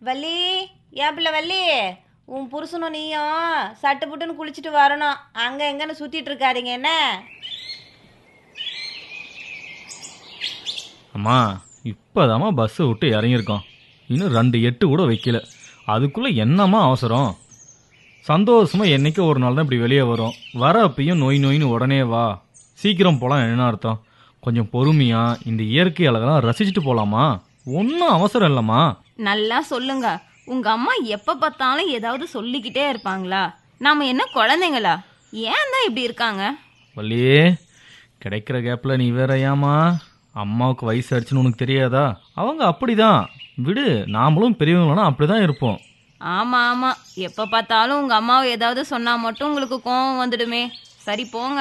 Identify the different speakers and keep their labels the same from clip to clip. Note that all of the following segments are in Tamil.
Speaker 1: வள்ளி ஏன் பிள்ளை வள்ளி உன் புருஷனும் நீயும் சட்டு புட்டுன்னு குளிச்சுட்டு வரணும் அங்கே எங்கன்னு சுற்றிட்டு இருக்காதீங்க என்ன
Speaker 2: அம்மா இப்போதாம்மா பஸ்ஸை விட்டு இறங்கியிருக்கோம் இன்னும் ரெண்டு எட்டு கூட வைக்கல அதுக்குள்ளே என்னம்மா அவசரம் சந்தோஷமாக என்னைக்கு ஒரு நாள் தான் இப்படி வெளியே வரும் வர அப்பயும் நோய் நோயின்னு உடனே வா சீக்கிரம் போகலாம் என்ன அர்த்தம் கொஞ்சம் பொறுமையாக இந்த இயற்கை அழகெல்லாம் ரசிச்சுட்டு போகலாமா ஒன்றும் அவசரம் இல்லைம்மா
Speaker 3: நல்லா சொல்லுங்க உங்க அம்மா எப்ப பார்த்தாலும் ஏதாவது சொல்லிக்கிட்டே இருப்பாங்களா நாம என்ன குழந்தைங்களா ஏன் தான் இப்படி இருக்காங்க
Speaker 2: வள்ளியே கிடைக்கிற கேப்பில் நீ வேற ஏம்மா அம்மாவுக்கு வயசு ஆயிடுச்சுன்னு உனக்கு தெரியாதா அவங்க அப்படிதான் விடு நாமளும் பெரியவங்களா அப்படிதான் இருப்போம்
Speaker 3: ஆமா ஆமா எப்ப பார்த்தாலும் உங்க அம்மாவை ஏதாவது சொன்னா மட்டும் உங்களுக்கு கோவம் வந்துடுமே சரி போங்க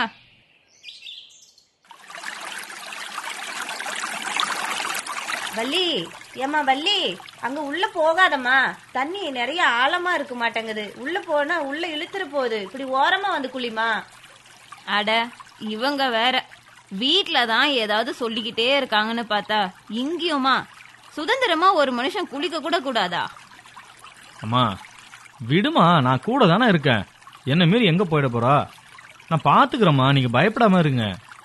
Speaker 1: வள்ளி ஏம்மா வள்ளி அங்கே உள்ளே போகாதம்மா தண்ணி நிறைய ஆழமாக இருக்க மாட்டேங்குது உள்ளே போனா உள்ளே இழுத்துட்டு போகுது இப்படி ஓரமாக வந்து குளிமா
Speaker 3: அட இவங்க வேற வீட்ல தான் ஏதாவது சொல்லிக்கிட்டே இருக்காங்கன்னு பார்த்தா இங்கேயுமா சுதந்திரமா ஒரு மனுஷன் குளிக்க கூட கூடாதா
Speaker 2: அம்மா விடுமா நான் கூட தானே இருக்கேன் என்ன மீறி எங்கே போயிட போறா நான் பார்த்துக்கிறேம்மா நீங்கள் பயப்படாம இருங்க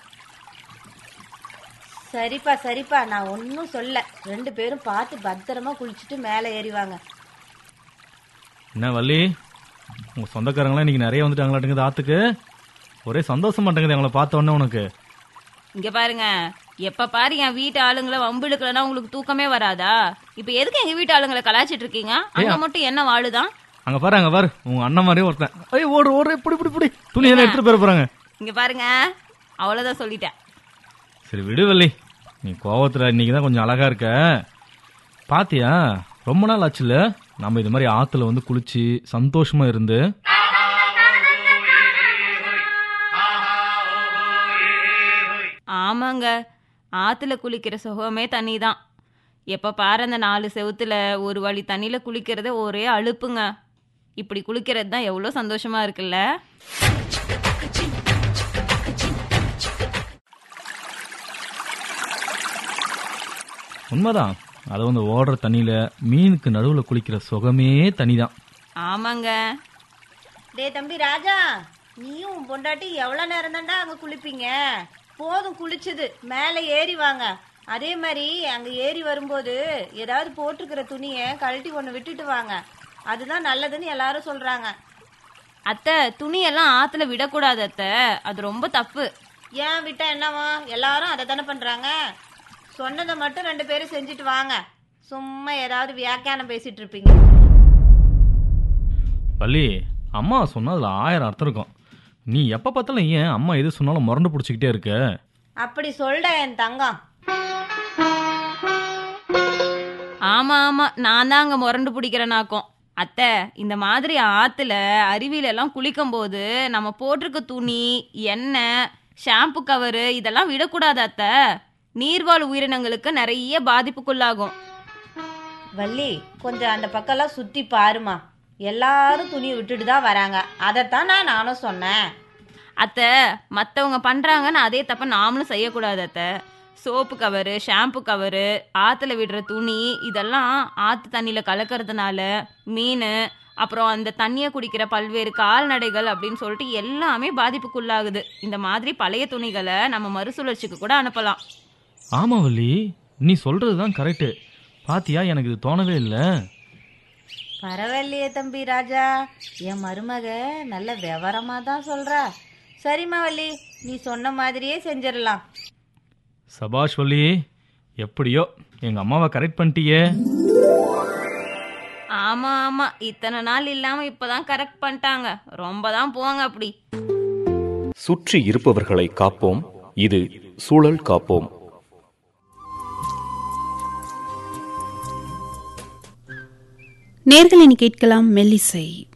Speaker 1: சரிப்பா சரிப்பா நான் ஒன்றும் சொல்ல ரெண்டு பேரும் பார்த்து பத்திரமா குளிச்சுட்டு மேலே ஏறிவாங்க
Speaker 2: என்ன வள்ளி உங்கள் சொந்தக்காரங்களாம் இன்னைக்கு நிறைய வந்துட்டாங்களாட்டுங்குது ஆத்துக்கு ஒரே சந்தோஷம் மாட்டேங்குது எங்களை பார்த்த உடனே உனக்கு
Speaker 3: இங்க பாருங்க எப்ப பாரு என் வீட்டு ஆளுங்களை வம்பு இழுக்கலன்னா உங்களுக்கு தூக்கமே வராதா இப்ப எதுக்கு எங்க வீட்டு ஆளுங்களை கலாச்சிட்டு இருக்கீங்க அங்க மட்டும் என்ன வாழுதான்
Speaker 2: அங்கே பாரு அங்கே பாரு உங்கள் அண்ணன் மாதிரியே ஒருத்தன் ஐயோ ஓடு ஓடு இப்படி இப்படி இப்படி துணி எல்லாம் எடுத்துகிட்டு போயிட போகிறாங்க
Speaker 3: இங்க பாருங்க அவ்வளவுதான் சொல்லிட்டேன்
Speaker 2: சரி விடு வள்ளி நீ கோவத்தில் இன்னைக்கு தான் கொஞ்சம் அழகா இருக்க பாத்தியா ரொம்ப நாள் ஆச்சுல்ல நம்ம இது மாதிரி ஆத்துல வந்து குளிச்சு சந்தோஷமா இருந்து
Speaker 3: ஆமாங்க ஆத்துல குளிக்கிற சுகமே தண்ணி தான் எப்ப பாரு அந்த நாலு செவுத்துல ஒரு வழி தண்ணியில குளிக்கிறதே ஒரே அலுப்புங்க இப்படி குளிக்கிறது தான் எவ்வளோ சந்தோஷமா இருக்குல்ல
Speaker 2: உண்மைதான் அது வந்து ஓடுற தண்ணியில மீனுக்கு நடுவில் குளிக்கிற சுகமே தனிதான்
Speaker 3: ஆமாங்க
Speaker 1: டேய் தம்பி ராஜா நீயும் உன் பொண்டாட்டி எவ்வளோ நேரம் தான்டா அங்கே குளிப்பீங்க போதும் குளிச்சது மேலே ஏறி வாங்க அதே மாதிரி அங்கே ஏறி வரும்போது ஏதாவது போட்டிருக்கிற துணியை கழட்டி ஒன்று விட்டுட்டு வாங்க அதுதான் நல்லதுன்னு எல்லாரும் சொல்கிறாங்க
Speaker 3: அத்தை துணியெல்லாம் ஆத்துல விடக்கூடாது அத்தை அது ரொம்ப தப்பு
Speaker 1: ஏன் விட்டா என்னவா எல்லாரும் அதை தானே பண்ணுறாங்க சொன்னதை மட்டும் ரெண்டு பேரும் செஞ்சுட்டு வாங்க சும்மா ஏதாவது வியாக்கியானம் பேசிட்டு இருப்பீங்க
Speaker 2: வள்ளி அம்மா சொன்னா அதுல ஆயிரம் அர்த்தம் இருக்கும் நீ எப்போ பார்த்தாலும் ஏன் அம்மா எது சொன்னாலும் முரண்டு பிடிச்சிக்கிட்டே இருக்க
Speaker 1: அப்படி சொல்ட என் தங்கம்
Speaker 3: ஆமா ஆமா நான் தான் அங்க முரண்டு பிடிக்கிறேனாக்கும் அத்தை இந்த மாதிரி ஆத்துல அருவியில எல்லாம் குளிக்கும் போது நம்ம போட்டிருக்க துணி எண்ணெய் ஷாம்பு கவரு இதெல்லாம் விடக்கூடாது அத்தை நீர்வாழ் உயிரினங்களுக்கு நிறைய பாதிப்புக்குள்ளாகும்
Speaker 1: வள்ளி கொஞ்சம் அந்த பக்கம்லாம் சுற்றி பாருமா எல்லாரும் துணியை விட்டுட்டு தான் வராங்க அதைத்தான் நான் நானும் சொன்னேன்
Speaker 3: அத்தை மற்றவங்க பண்ணுறாங்கன்னு அதே தப்ப நாமளும் செய்யக்கூடாது அத்தை சோப்பு கவரு ஷாம்பு கவரு ஆற்றுல விடுற துணி இதெல்லாம் ஆற்று தண்ணியில் கலக்கறதுனால மீன் அப்புறம் அந்த தண்ணியை குடிக்கிற பல்வேறு கால்நடைகள் அப்படின்னு சொல்லிட்டு எல்லாமே பாதிப்புக்குள்ளாகுது இந்த மாதிரி பழைய துணிகளை நம்ம மறுசுழற்சிக்கு கூட அனுப்பலாம்
Speaker 2: ஆமா வள்ளி நீ சொல்றது தான் கரெக்டு பாத்தியா எனக்கு இது தோணவே இல்லை
Speaker 1: பரவாயில்லையே தம்பி ராஜா என் மருமக நல்ல விவரமா தான் சொல்றா சரிம்மா வள்ளி நீ சொன்ன மாதிரியே செஞ்சிடலாம்
Speaker 2: சபாஷ் வள்ளி எப்படியோ எங்க அம்மாவை கரெக்ட் பண்ணிட்டியே
Speaker 3: ஆமாம் ஆமாம் இத்தனை நாள் இல்லாமல் இப்போ தான் கரெக்ட் பண்ணிட்டாங்க ரொம்ப தான் போங்க அப்படி
Speaker 4: சுற்றி இருப்பவர்களை காப்போம் இது சூழல் காப்போம்
Speaker 5: நேர்களை கேட்கலாம் மெல்லிசை